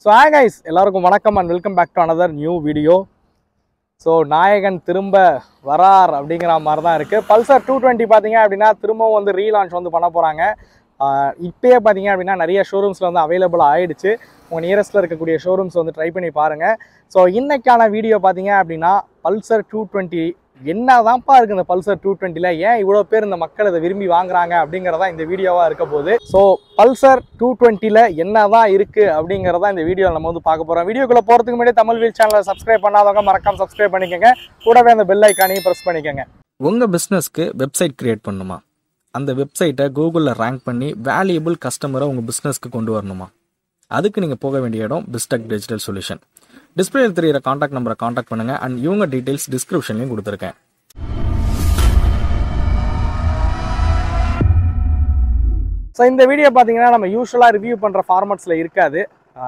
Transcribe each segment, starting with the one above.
so ஹே guys எல்லாருக்கும் வணக்கம் and welcome back to another new video so நாயகன் திரும்ப வரார் அப்படிங்கிற மாதிரி தான் இருக்குது பல்சர் டூ டுவெண்ட்டி பார்த்தீங்க அப்படின்னா திரும்பவும் வந்து ரீலான்ச் வந்து பண்ண போகிறாங்க இப்போயே பார்த்தீங்க அப்படின்னா நிறைய ஷோரூம்ஸில் வந்து அவைலபிள் ஆயிடுச்சு உங்கள் நியரஸ்ட்டில் இருக்கக்கூடிய ஷோரூம்ஸ் வந்து ட்ரை பண்ணி பாருங்கள் ஸோ இன்னைக்கான வீடியோ பார்த்தீங்க அப்படின்னா பல்சர் டூ டுவெண்ட்டி என்னதான்ப்பா இருக்கு இந்த பல்சர் டூ டுவெண்ட்டியில் ஏன் இவ்வளோ பேர் இந்த மக்கள் இதை விரும்பி வாங்குறாங்க அப்படிங்கிறதா இந்த வீடியோவாக இருக்க போகுது ஸோ பல்சர் டூ டுவெண்ட்டியில் என்னதான் இருக்கு அப்படிங்கிறதா இந்த வீடியோவில் நம்ம வந்து பார்க்க போகிறோம் வீடியோக்குள்ளே போகிறதுக்கு முன்னாடி தமிழ் வீல் சேனலை சப்ஸ்கிரைப் பண்ணாதவங்க மறக்காம சப்ஸ்கிரைப் பண்ணிக்கோங்க கூடவே அந்த பெல் ஐக்கானையும் ப்ரெஸ் பண்ணிக்கோங்க உங்கள் பிஸ்னஸ்க்கு வெப்சைட் கிரியேட் பண்ணணுமா அந்த வெப்சைட்டை கூகுளில் ரேங்க் பண்ணி வேல்யூபிள் கஸ்டமரை உங்கள் பிஸ்னஸ்க்கு கொண்டு வரணுமா அதுக்கு நீங்கள் போக வேண்டிய இடம் பிஸ்டெக் டிஜிட்டல் சொல்யூஷன் டிஸ்பிளேல தெரியிற காண்டாக்ட் நம்பரை காண்டாக்ட் பண்ணுங்கள் அண்ட் இவங்க டீட்டெயில்ஸ் டிஸ்கிரிப்ஷன்லையும் கொடுத்துருக்கேன் ஸோ இந்த வீடியோ பார்த்தீங்கன்னா நம்ம யூஸ்வலாக ரிவ்யூ பண்ணுற ஃபார்மட்ஸில் இருக்காது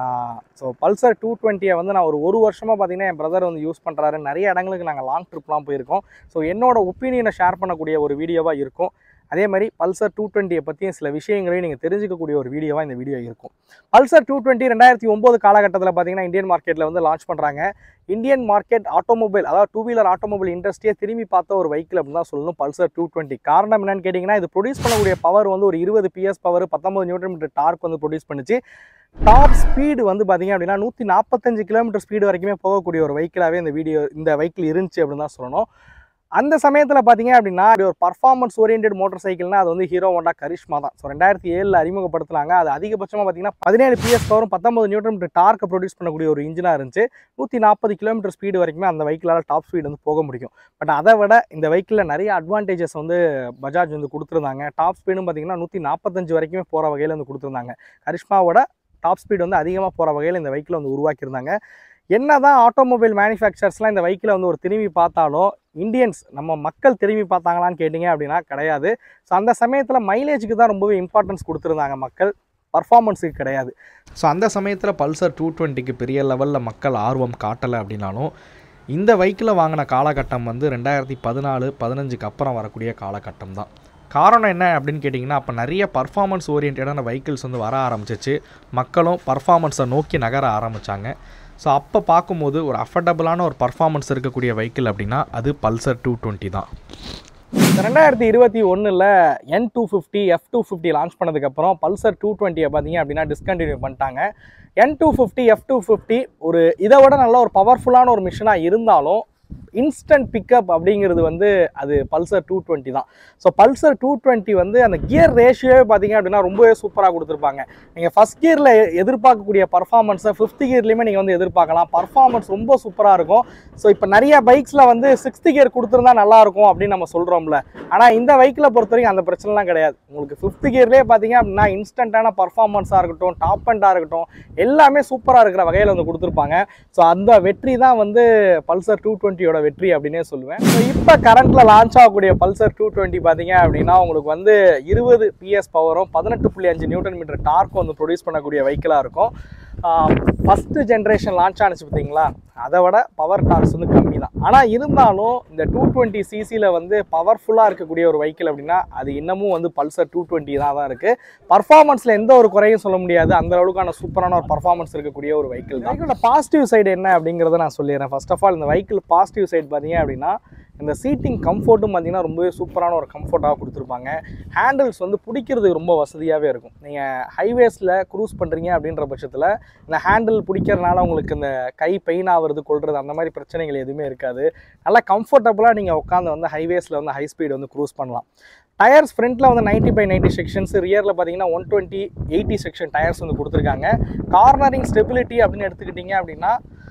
ஸோ பல்சர் டூ டுவெண்ட்டியை வந்து நான் ஒரு ஒரு வருஷமாக பார்த்தீங்கன்னா என் பிரதர் வந்து யூஸ் பண்ணுறாரு நிறைய இடங்களுக்கு நாங்கள் லாங் ட்ரிப்லாம் போயிருக்கோம் ஸோ என்னோட ஒப்பீனியனை ஷேர் பண்ணக்கூடிய ஒரு வீடியோவாக இருக்கும் அதே மாதிரி பல்சர் டூ டுவெண்ட்டியை பற்றியும் சில விஷயங்களையும் நீங்கள் தெரிஞ்சுக்கக்கூடிய ஒரு வீடியோவாக இந்த வீடியோ இருக்கும் பல்சர் டூ டுவெண்ட்டி ரெண்டாயிரத்தி ஒம்பது காலகட்டத்தில் பார்த்தீங்கன்னா இந்தியன் மார்க்கெட்டில் வந்து லான்ச் பண்ணுறாங்க இந்தியன் மார்க்கெட் ஆட்டோமொபைல் அதாவது டூ வீலர் ஆட்டோமொபைல் இண்டஸ்ட்ரியை திரும்பி பார்த்த ஒரு வெஹிக்கிள் அப்படின்னு தான் சொல்லணும் பல்சர் டூ டுவெண்ட்டி காரணம் என்னன்னு கேட்டிங்கன்னா இது ப்ரொடியூஸ் பண்ணக்கூடிய பவர் வந்து ஒரு இருபது பிஎஸ் பவர் பத்தொம்பது நியூட்டன் மீட்டர் டார்க் வந்து ப்ரொடியூஸ் பண்ணுச்சு டாப் ஸ்பீடு வந்து பார்த்தீங்க அப்படின்னா நூற்றி நாற்பத்தஞ்சு கிலோமீட்டர் ஸ்பீடு வரைக்குமே போகக்கூடிய ஒரு வெஹிக்கிளாகவே இந்த வீடியோ இந்த வெஹிக்கிள் இருந்துச்சு அப்படின்னு தான் சொல்லணும் அந்த சமயத்தில் பார்த்தீங்க அப்படின்னா இது ஒரு பர்ஃபார்மன்ஸ் ஓரியன்ட் மோட்டார் சைக்கிள்னா அது வந்து ஹீரோ ஹோண்டா கரிஷ்மா தான் ஸோ ரெண்டாயிரத்தி ஏழில் அறிமுகப்படுத்தினாங்க அது அதிகபட்சமாக பார்த்தீங்கன்னா பதினேழு பிஎஸ் பவரும் பத்தொம்பது நியூட்டன் மீட்டர் டார்க்கை ப்ரொடியூஸ் பண்ணக்கூடிய ஒரு இன்ஜினாக இருந்துச்சு நூற்றி நாற்பது கிலோமீட்டர் ஸ்பீடு வரைக்குமே அந்த வெஹிக்கிளால் டாப் ஸ்பீடு வந்து போக முடியும் பட் அதை விட இந்த வெஹிக்கிளில் நிறைய அட்வான்டேஜஸ் வந்து பஜாஜ் வந்து கொடுத்துருந்தாங்க டாப் ஸ்பீடும் பார்த்தீங்கன்னா நூற்றி நாற்பத்தஞ்சு வரைக்குமே போகிற வகையில் வந்து கொடுத்துருந்தாங்க கரிஷ்மாவோட டாப் ஸ்பீடு வந்து அதிகமாக போகிற வகையில் இந்த வெஹிக்கிளை வந்து உருவாக்கியிருந்தாங்க என்னதான் ஆட்டோமொபைல் மேனுஃபேக்சர்ஸ்லாம் இந்த வெஹிக்கிளை வந்து ஒரு திரும்பி பார்த்தாலும் இந்தியன்ஸ் நம்ம மக்கள் திரும்பி பார்த்தாங்களான்னு கேட்டிங்க அப்படின்னா கிடையாது ஸோ அந்த சமயத்தில் மைலேஜுக்கு தான் ரொம்பவே இம்பார்ட்டன்ஸ் கொடுத்துருந்தாங்க மக்கள் பர்ஃபார்மன்ஸுக்கு கிடையாது ஸோ அந்த சமயத்தில் பல்சர் டூ டுவெண்ட்டிக்கு பெரிய லெவலில் மக்கள் ஆர்வம் காட்டலை அப்படின்னாலும் இந்த வெஹிக்கிளை வாங்கின காலகட்டம் வந்து ரெண்டாயிரத்தி பதினாலு பதினஞ்சுக்கு அப்புறம் வரக்கூடிய காலகட்டம் தான் காரணம் என்ன அப்படின்னு கேட்டிங்கன்னா அப்போ நிறைய பர்ஃபார்மன்ஸ் ஓரியன்டான வெஹிக்கிள்ஸ் வந்து வர ஆரம்பிச்சிச்சு மக்களும் பர்ஃபார்மன்ஸை நோக்கி நகர ஆரம்பித்தாங்க ஸோ அப்போ பார்க்கும்போது ஒரு அஃபர்டபுளான ஒரு பர்ஃபார்மன்ஸ் இருக்கக்கூடிய வெஹிக்கிள் அப்படின்னா அது பல்சர் டூ டுவெண்ட்டி தான் ரெண்டாயிரத்தி இருபத்தி ஒன்றில் N two fifty F two fifty launch பண்ணதுக்கப்புறம் பல்சர் டூ டுவெண்ட்டியை பார்த்தீங்க அப்படின்னா டிஸ்கண்டினியூ பண்ணிட்டாங்க N two fifty F two fifty ஒரு இதை விட நல்ல ஒரு பவர்ஃபுல்லான ஒரு மிஷினாக இருந்தாலும் இன்ஸ்டன்ட் பிக்கப் அப்படிங்கிறது வந்து அது பல்சர் டூ டுவெண்ட்டி தான் ஸோ பல்சர் டூ டுவெண்ட்டி வந்து அந்த கியர் ரேஷியோவே பார்த்தீங்க அப்படின்னா ரொம்பவே சூப்பராக கொடுத்துருப்பாங்க நீங்கள் ஃபஸ்ட் கியரில் எதிர்பார்க்கக்கூடிய பர்ஃபார்மன்ஸை ஃபிஃப்த் கியர்லேயுமே நீங்கள் வந்து எதிர்பார்க்கலாம் பர்ஃபார்மன்ஸ் ரொம்ப சூப்பராக இருக்கும் ஸோ இப்போ நிறைய பைக்ஸில் வந்து சிக்ஸ்த் கியர் கொடுத்துருந்தா நல்லாயிருக்கும் அப்படின்னு நம்ம சொல்கிறோம்ல ஆனால் இந்த பைக்கில் பொறுத்த வரைக்கும் அந்த பிரச்சனைலாம் கிடையாது உங்களுக்கு ஃபிஃப்த் கியர்லேயே பார்த்தீங்க அப்படின்னா இன்ஸ்டண்ட்டான பர்ஃபார்மன்ஸாக இருக்கட்டும் டாப் அண்டாக இருக்கட்டும் எல்லாமே சூப்பராக இருக்கிற வகையில் வந்து கொடுத்துருப்பாங்க ஸோ அந்த வெற்றி தான் வந்து பல்சர் டூ டுவெண்ட்டியோட வெற்றி அப்படின்னே சொல்லுவேன் ஸோ இப்போ கரண்ட்டில் லான்ச் ஆகக்கூடிய பல்சர் டூ டுவெண்ட்டி பார்த்தீங்க அப்படின்னா உங்களுக்கு வந்து இருபது பிஎஸ் பவரும் பதினெட்டு புள்ளி அஞ்சு நியூட்டன் மீட்டர் டார்க்கும் வந்து ப்ரொடியூஸ் பண்ணக்கூடிய வெஹிக்கிளாக இருக்கும் ஃபஸ்ட்டு ஜென்ரேஷன் லான்ச் ஆனிச்சு பார்த்தீங்களா அதை விட பவர் டார்க்ஸ் வந்து கம்மி தான் ஆனால் இருந்தாலும் இந்த டூ டுவெண்ட்டி சிசியில் வந்து பவர்ஃபுல்லாக இருக்கக்கூடிய ஒரு வெஹிக்கிள் அப்படின்னா அது இன்னமும் வந்து பல்சர் டூ டுவெண்ட்டி தான் தான் இருக்குது பர்ஃபார்மன்ஸில் எந்த ஒரு குறையும் சொல்ல முடியாது அந்த அளவுக்கான சூப்பரான ஒரு பர்ஃபார்மன்ஸ் இருக்கக்கூடிய ஒரு வெஹிக்கிள் தான் வெஹிக்கிளோட பாசிட்டிவ் சைடு என்ன அப்படிங்கிறத நான் சொல்லிடுறேன் ஃபர்ஸ்ட் ஆஃப் ஆல் இந்த வெஹிக்கிள் பாசிட்டிவ் சைடு பார்த்தீங்க அப்படின்னா இந்த சீட்டிங் கம்ஃபர்ட்டும் பார்த்தீங்கன்னா ரொம்பவே சூப்பரான ஒரு கம்ஃபர்ட்டாக கொடுத்துருப்பாங்க ஹேண்டில்ஸ் வந்து பிடிக்கிறதுக்கு ரொம்ப வசதியாகவே இருக்கும் நீங்கள் ஹைவேஸில் க்ரூஸ் பண்ணுறீங்க அப்படின்ற பட்சத்தில் இந்த ஹேண்டில் பிடிக்கிறதுனால உங்களுக்கு இந்த கை பெயின் ஆகிறது கொள்வது அந்த மாதிரி பிரச்சனைகள் எதுவுமே இருக்காது நல்லா கம்ஃபர்டபுளாக நீங்கள் உட்காந்து வந்து ஹைவேஸில் வந்து ஹை ஸ்பீடு வந்து க்ரூஸ் பண்ணலாம் டயர்ஸ் ஃப்ரண்ட்டில் வந்து நைன்ட்டி பை நைன்ட்டி செக்ஷன்ஸ் ரியரில் பார்த்தீங்கன்னா one twenty eighty section tyres வந்து கொடுத்துருக்காங்க கார்னரிங் ஸ்டெபிலிட்டி அப்படின்னு எடுத்துக்கிட்டிங்க அப்படின்னா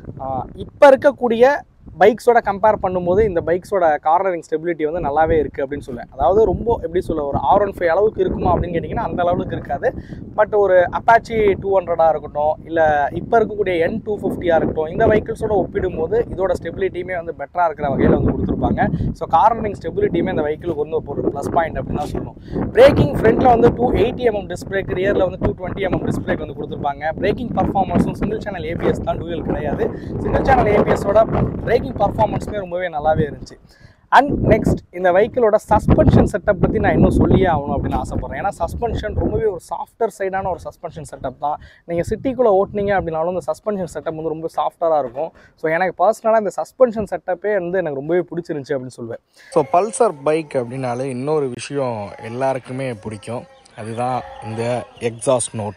இப்போ இருக்கக்கூடிய பைக்ஸோட கம்பேர் பண்ணும்போது இந்த பைக்ஸோட கார்னரிங் ஸ்டெபிலிட்டி வந்து நல்லாவே இருக்குது அப்படின்னு சொல்லுவேன் அதாவது ரொம்ப எப்படி சொல்ல ஒரு ஆர் ஒன் ஃபைவ் அளவுக்கு இருக்குமா அப்படின்னு கேட்டிங்கன்னா அந்த அளவுக்கு இருக்காது பட் ஒரு அப்பாச்சி டூ ஹண்ட்ரடாக இருக்கட்டும் இல்லை இப்போ இருக்கக்கூடிய என் டூ ஃபிஃப்டியாக இருக்கட்டும் இந்த வெஹிக்கிள்ஸோட ஒப்பிடும்போது இதோட ஸ்டெபிலிட்டியுமே வந்து பெட்டராக இருக்கிற வகையில் வந்து கொடுத்துருப்பாங்க ஸோ கார்னரிங் ஸ்டெபிலிட்டியுமே இந்த வெஹிக்கிளுக்கு வந்து ஒரு ப்ளஸ் பாயிண்ட் அப்படின்னு தான் சொல்லணும் பிரேக்கிங் ஃப்ரண்ட்டில் வந்து டூ எயிட்டி எம்எம் டிஸ்பிளேக்கு ரியரில் வந்து டூ டுவெண்ட்டி எம்எம் டிஸ்பிளேக்கு வந்து கொடுத்துருப்பாங்க பிரேக்கிங் பர்ஃபார்மன்ஸும் சிங்கிள் சேனல் ஏபிஎஸ் தான் டூயல் கிடையாது சிங்கிள் சேனல் ஏபிஎஸோட பிரேக்கிங் பர்ஃபார்மன்ஸுமே ரொம்பவே நல்லாவே இருந்துச்சு அண்ட் நெக்ஸ்ட் இந்த வெஹிக்கிளோட சஸ்பென்ஷன் செட்டப் பற்றி நான் இன்னும் சொல்லியே ஆகணும் அப்படின்னு ஆசைப்பட்றேன் ஏன்னா சஸ்பென்ஷன் ரொம்பவே ஒரு சாஃப்டர் சைடான ஒரு சஸ்பென்ஷன் செட்டப் தான் நீங்கள் சிட்டிக்குள்ளே ஓட்டுனீங்க அப்படின்னாலும் இந்த சஸ்பென்ஷன் செட்டப் வந்து ரொம்ப சாஃப்டராக இருக்கும் ஸோ எனக்கு பர்சனலாக இந்த சஸ்பென்ஷன் செட்டப்பே வந்து எனக்கு ரொம்பவே பிடிச்சிருந்துச்சி அப்படின்னு சொல்லுவேன் ஸோ பல்சர் பைக் அப்படின்னாலே இன்னொரு விஷயம் எல்லாருக்குமே பிடிக்கும் அதுதான் இந்த எக்ஸாஸ்ட் நோட்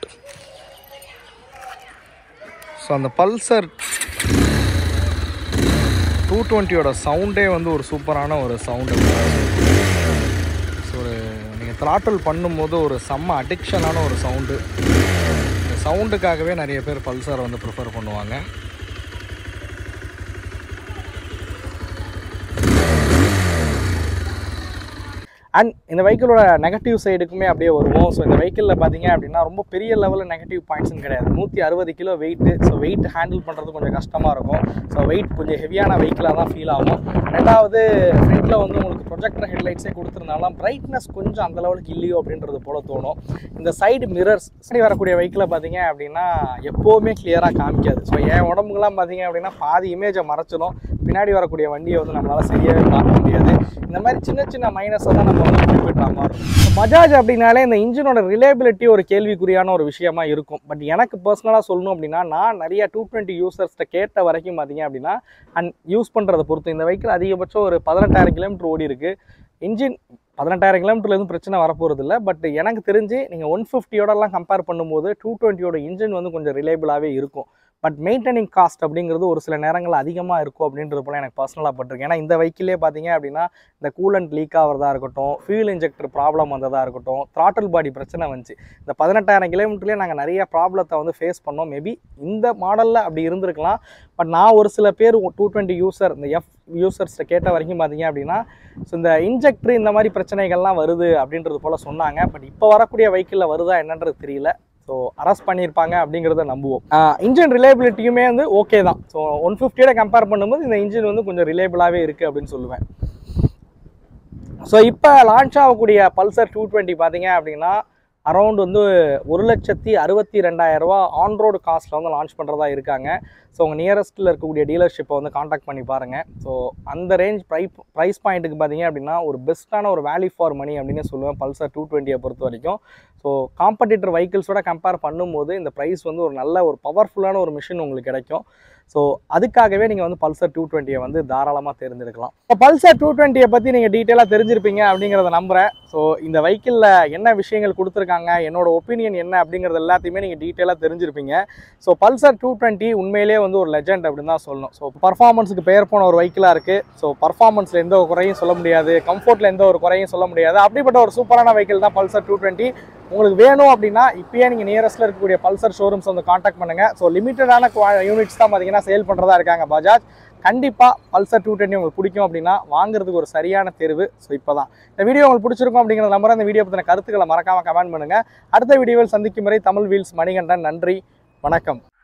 ஸோ அந்த பல்சர் டூ டுவெண்ட்டியோட சவுண்டே வந்து ஒரு சூப்பரான ஒரு சவுண்டு ஸோ ஒரு நீங்கள் த்ராட்டல் பண்ணும்போது ஒரு செம்ம அடிக்ஷனான ஒரு சவுண்டு இந்த சவுண்டுக்காகவே நிறைய பேர் பல்சர் வந்து ப்ரிஃபர் பண்ணுவாங்க அண்ட் இந்த வெஹிக்கிளோட நெகட்டிவ் சைடுக்குமே அப்படியே வருவோம் ஸோ இந்த வெஹிக்கிளில் பார்த்தீங்க அப்படின்னா ரொம்ப பெரிய லெவலில் நெகட்டிவ் பாயிண்ட்ஸும் கிடையாது நூற்றி அறுபது kilo weight so weight handle பண்ணுறது கொஞ்சம் கஷ்டமாக இருக்கும் ஸோ வெயிட் கொஞ்சம் ஹெவியான வெஹிக்கிளாக தான் ஃபீல் ஆகும் ரெண்டாவது ஃப்ரண்ட்டில் வந்து உங்களுக்கு ப்ரொஜெக்டர் ஹெட்லைட்ஸே கொடுத்துருந்தாலும் பிரைட்னஸ் கொஞ்சம் அந்த லெவலுக்கு இல்லையோ அப்படின்றது போல தோணும் இந்த சைடு மிரர்ஸ் சரி வரக்கூடிய வெஹிக்கிளை பார்த்தீங்க அப்படின்னா எப்போவுமே கிளியராக காமிக்காது ஸோ என் உடம்புக்குலாம் பார்த்தீங்க அப்படின்னா பாதி இமேஜை மறைச்சிடும் பின்னாடி வரக்கூடிய வண்டியை வந்து நம்மளால் சரியாகவே பார்க்க முடியாது இந்த மாதிரி சின்ன சின்ன மைனஸை தான் நம்ம வந்து குறிப்பிடுற மாதிரி இருக்கும் பஜாஜ் அப்படின்னாலே இந்த இன்ஜினோட ரிலேபிலிட்டி ஒரு கேள்விக்குறியான ஒரு விஷயமா இருக்கும் பட் எனக்கு பர்சனலாக சொல்லணும் அப்படின்னா நான் நிறைய டூ டுவெண்ட்டி யூசர்ஸ்கிட்ட கேட்ட வரைக்கும் பார்த்தீங்க அப்படின்னா அண்ட் யூஸ் பண்ணுறதை பொறுத்து இந்த வெஹிக்கிள் அதிகபட்சம் ஒரு பதினெட்டாயிரம் கிலோமீட்டர் ஓடி இருக்கு இன்ஜின் பதினெட்டாயிரம் கிலோமீட்டர்ல எதுவும் பிரச்சனை வரப்போகிறது இல்லை பட் எனக்கு தெரிஞ்சு நீங்கள் ஒன் ஃபிஃப்டியோடலாம் கம்பேர் பண்ணும்போது டூ டுவெண்ட்டியோட இன்ஜின் வந்து கொஞ்சம் ரிலேபிளாகவே இருக்கும் பட் மெயின்டைனிங் காஸ்ட் அப்படிங்கிறது ஒரு சில நேரங்கள் அதிகமாக இருக்கும் அப்படின்றது போல எனக்கு பர்சனலாக பட்டிருக்கு ஏன்னா இந்த வெஹிக்கிளே பார்த்தீங்க அப்படின்னா இந்த கூலண்ட் லீக் ஆகிறதா இருக்கட்டும் ஃபியூல் இன்ஜெக்டர் ப்ராப்ளம் வந்ததாக இருக்கட்டும் த்ராட்டில் பாடி பிரச்சனை வந்துச்சு இந்த பதினெட்டாயிரம் கிலோமீட்டர்லேயே நாங்கள் நிறைய ப்ராப்ளத்தை வந்து ஃபேஸ் பண்ணோம் மேபி இந்த மாடலில் அப்படி இருந்திருக்கலாம் பட் நான் ஒரு சில பேர் டூ டுவெண்ட்டி யூசர் இந்த எஃப் யூசர்ஸ்ட்டை கேட்ட வரைக்கும் பார்த்தீங்க அப்படின்னா ஸோ இந்த இன்ஜெக்டர் இந்த மாதிரி பிரச்சனைகள்லாம் வருது அப்படின்றது போல் சொன்னாங்க பட் இப்போ வரக்கூடிய வெஹிக்கிளில் வருதா என்னன்றது தெரியல ஸோ அரெஸ்ட் பண்ணியிருப்பாங்க அப்படிங்கிறத நம்புவோம் இன்ஜின் ரிலேபிலிட்டியுமே வந்து ஓகே தான் ஸோ ஒன் ஃபிஃப்டியோட கம்பேர் பண்ணும்போது இந்த இன்ஜின் வந்து கொஞ்சம் ரிலேபிளாகவே இருக்குது அப்படின்னு சொல்லுவேன் ஸோ இப்போ லான்ச் ஆகக்கூடிய பல்சர் டூ டுவெண்ட்டி பார்த்தீங்க அப்படின்னா அரௌண்ட் வந்து ஒரு லட்சத்தி அறுபத்தி ரெண்டாயிரம் ரூபா ஆன் ரோடு காஸ்ட்டில் வந்து லான்ச் பண்ணுறதா இருக்காங்க ஸோ உங்கள் நியரஸ்ட்டில் இருக்கக்கூடிய டீலர்ஷிப்பை வந்து காண்டாக்ட் பண்ணி பாருங்கள் ஸோ அந்த ரேஞ்ச் ப்ரை ப்ரைஸ் பாயிண்ட்டுக்கு பார்த்தீங்க அப்படின்னா ஒரு பெஸ்ட்டான ஒரு வேல்யூ ஃபார் மணி அப்படின்னு சொல்லுவேன் பல்சர் டூ டுவெண்ட்டியை பொறுத்த வரைக்கும் ஸோ காம்படிட்டர் வெஹிக்கிள்ஸோட கம்பேர் பண்ணும்போது இந்த ப்ரைஸ் வந்து ஒரு நல்ல ஒரு பவர்ஃபுல்லான ஒரு மிஷின் உங்களுக்கு கிடைக்கும் ஸோ அதுக்காகவே நீங்கள் வந்து பல்சர் டூ டுவெண்ட்டியை வந்து தாராளமாக தேர்ந்தெடுக்கலாம் இப்போ பல்சர் டூ டுவெண்ட்டியை பற்றி நீங்கள் டீட்டெயிலாக தெரிஞ்சிருப்பீங்க அப்படிங்கிறத நம்புகிறேன் ஸோ இந்த வெஹிக்கிளில் என்ன விஷயங்கள் கொடுத்துருக்காங்க என்னோட ஒப்பீனியன் என்ன அப்படிங்கிறது எல்லாத்தையுமே நீங்கள் டீட்டெயிலாக தெரிஞ்சிருப்பீங்க ஸோ பல்சர் டூ டுவெண்ட்டி உண்மையிலே வந்து ஒரு லெஜெண்ட் அப்படின்னு தான் சொல்லணும் ஸோ பர்ஃபார்மன்ஸுக்கு பெயர் போன ஒரு வெஹிக்கிளாக இருக்குது ஸோ பர்ஃபார்மன்ஸில் எந்த ஒரு குறையும் சொல்ல முடியாது கம்ஃபர்ட்டில் எந்த ஒரு குறையும் சொல்ல முடியாது அப்படிப்பட்ட ஒரு சூப்பரான வெஹிக்கிள் தான் பல்சர் டூ டுவெண்ட்டி உங்களுக்கு வேணும் அப்படின்னா இப்பயே நீங்கள் நியரஸ்ட்டில் இருக்கக்கூடிய பல்சர் ஷோரூம்ஸ் வந்து காண்டாக்ட் பண்ணுங்கள் ஸோ லிமிட்டடான யூனிட்ஸ் தான் பார்த்தீங்கன்னா சேல் பண்ணுறதா இருக்காங்க பஜாஜ் கண்டிப்பாக பல்சர் டூ டுவெண்ட்டி உங்களுக்கு பிடிக்கும் அப்படின்னா வாங்குறதுக்கு ஒரு சரியான தேர்வு ஸோ இப்போ தான் இந்த வீடியோ உங்களுக்கு பிடிச்சிருக்கும் அப்படிங்கிற நம்பர் இந்த வீடியோ பற்றின கருத்துக்களை மறக்காமல் கமெண்ட் பண்ணுங்கள் அடுத்த வீடியோவில் சந்திக்கும் வரை தமிழ் வீல்ஸ் மணிகண்டன் நன்றி வணக்கம்